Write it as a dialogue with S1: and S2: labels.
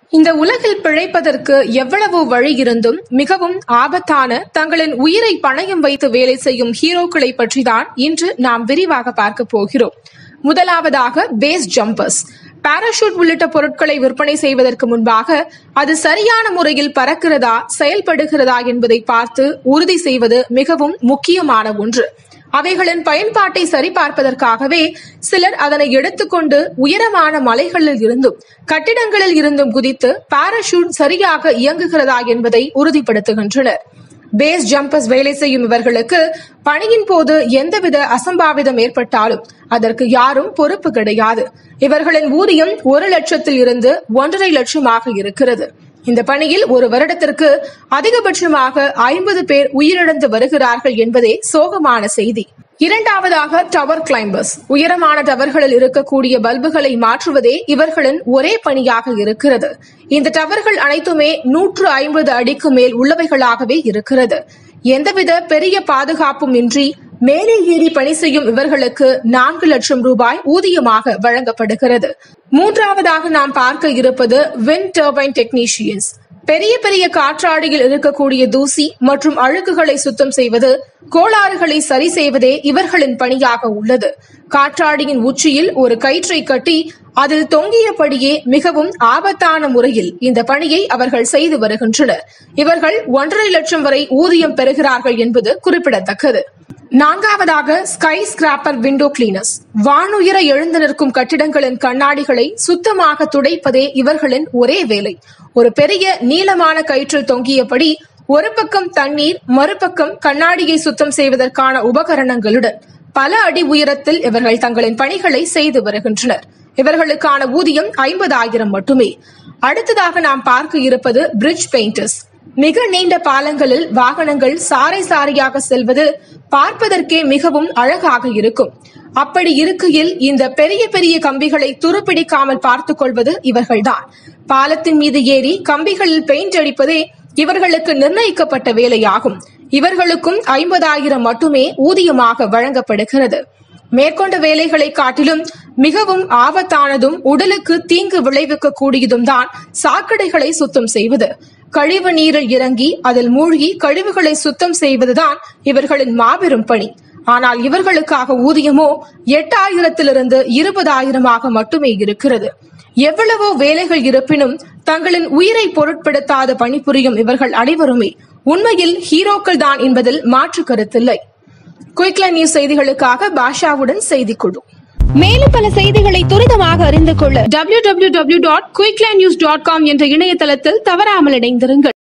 S1: இந்த உலகில் பிழைப்பதற்கு எவ்வளவு வழி இருந்தும் மிகவும் ஆபத்தான தங்களின் உயிரை பணயம் வைத்து வேலை செய்யும் ஹீரோக்களை பற்றிதான் இன்று நாம் விரிவாக பார்க்க போகிறோம் முதலாவதாக பேஸ் ஜம்பர்ஸ் பாராஷூட் உள்ளிட்ட பொருட்களை விற்பனை செய்வதற்கு முன்பாக அது சரியான முறையில் பறக்கிறதா செயல்படுகிறதா என்பதை பார்த்து உறுதி செய்வது மிகவும் முக்கியமான ஒன்று அவைகளின் பயன்பாட்டை சரிபார்ப்பதற்காகவே சிலர் அதனை எடுத்துக்கொண்டு உயரமான மலைகளில் இருந்தும் கட்டிடங்களில் இருந்தும் குதித்து பாராஷூட் சரியாக இயங்குகிறதா என்பதை உறுதிப்படுத்துகின்றனர் பேஸ் ஜம்பர்ஸ் வேலை செய்யும் இவர்களுக்கு பணியின் போது எந்தவித அசம்பாவிதம் ஏற்பட்டாலும் அதற்கு யாரும் பொறுப்பு கிடையாது இவர்களின் ஊதியம் ஒரு லட்சத்தில் இருந்து ஒன்றரை லட்சமாக இருக்கிறது இந்த பணியில் ஒரு வருடத்திற்கு அதிகபட்சமாக ஐம்பது பேர் உயிரிழந்து வருகிறார்கள் என்பதே சோகமான செய்தி இரண்டாவதாக டவர் கிளைம்பர்ஸ் உயரமான டவர்களில் இருக்கக்கூடிய பல்புகளை மாற்றுவதே இவர்களின் ஒரே பணியாக இருக்கிறது இந்த டவர்கள் அனைத்துமே நூற்று ஐம்பது அடிக்கு மேல் உள்ளவைகளாகவே இருக்கிறது எந்தவித பெரிய பாதுகாப்பும் இன்றி மேலே ஏறி பணி செய்யும் இவர்களுக்கு நான்கு லட்சம் ரூபாய் ஊதியமாக வழங்கப்படுகிறது மூன்றாவதாக நாம் பார்க்க இருப்பது வின் டர்பைன் டெக்னீஷியன்ஸ் பெரிய பெரிய காற்றாடியில் இருக்கக்கூடிய தூசி மற்றும் அழுக்குகளை சுத்தம் செய்வது கோளாறுகளை சரி செய்வதே இவர்களின் பணியாக உள்ளது காற்றாடியின் உச்சியில் ஒரு கயிற்றை கட்டி அதில் தொங்கியபடியே மிகவும் ஆபத்தான முறையில் இந்த பணியை அவர்கள் செய்து வருகின்றனர் இவர்கள் ஒன்றரை லட்சம் வரை ஊதியம் பெறுகிறார்கள் என்பது குறிப்பிடத்தக்கது நான்காவதாக ஸ்கை ஸ்கிராப்பர் விண்டோ கிளீனர்ஸ் வானுயர எழுந்து நிற்கும் கட்டிடங்களின் கண்ணாடிகளை சுத்தமாக துடைப்பதே இவர்களின் ஒரே வேலை ஒரு பெரிய நீளமான கயிற்றில் தொங்கியபடி ஒரு பக்கம் தண்ணீர் மறுபக்கம் கண்ணாடியை சுத்தம் செய்வதற்கான உபகரணங்களுடன் பல அடி உயரத்தில் இவர்கள் தங்களின் பணிகளை செய்து வருகின்றனர் இவர்களுக்கான ஊதியம் ஐம்பதாயிரம் மட்டுமே அடுத்ததாக நாம் பார்க்க இருப்பது பிரிட்ஜ் பெயிண்டர்ஸ் மிக நீண்ட பாலங்களில் வாகனங்கள் சாறை சாறையாக செல்வது பார்ப்பதற்கே மிகவும் அழகாக இருக்கும் அப்படி இருக்கையில் இந்த பெரிய பெரிய கம்பிகளை துருப்பிடிக்காமல் பார்த்துக் கொள்வது இவர்கள்தான் பாலத்தின் மீது ஏறி கம்பிகளில் பெயிண்ட் அடிப்பதே இவர்களுக்கு நிர்ணயிக்கப்பட்ட வேலையாகும் இவர்களுக்கும் ஐம்பதாயிரம் மட்டுமே ஊதியமாக வழங்கப்படுகிறது மேற்கொண்ட வேலைகளை காட்டிலும் மிகவும் ஆபத்தானதும் உடலுக்கு தீங்கு விளைவிக்க கூடியதும் தான் சாக்கடைகளை சுத்தம் செய்வது கழிவு நீரில் இறங்கி அதில் மூழ்கி கழிவுகளை சுத்தம் செய்வதுதான் இவர்களின் மாபெரும் பணி ஆனால் இவர்களுக்காக ஊதியமோ எட்டாயிரத்திலிருந்து இருபதாயிரமாக மட்டுமே இருக்கிறது எவ்வளவோ வேலைகள் இருப்பினும் தங்களின் உயிரை பொருட்படுத்தாத பணிபுரியும் இவர்கள் அனைவருமே உண்மையில் ஹீரோக்கள் தான் என்பதில் மாற்று கருத்தில்லை குயிக்லைன் நியூஸ் செய்திகளுக்காக பாஷாவுடன் செய்திக்குழு
S2: மேலும் பல செய்திகளை துரிதமாக அறிந்து கொள்ள
S1: www.quicklines.com என்ற இணையதளத்தில் தவறாமல் இணைந்திருங்கள்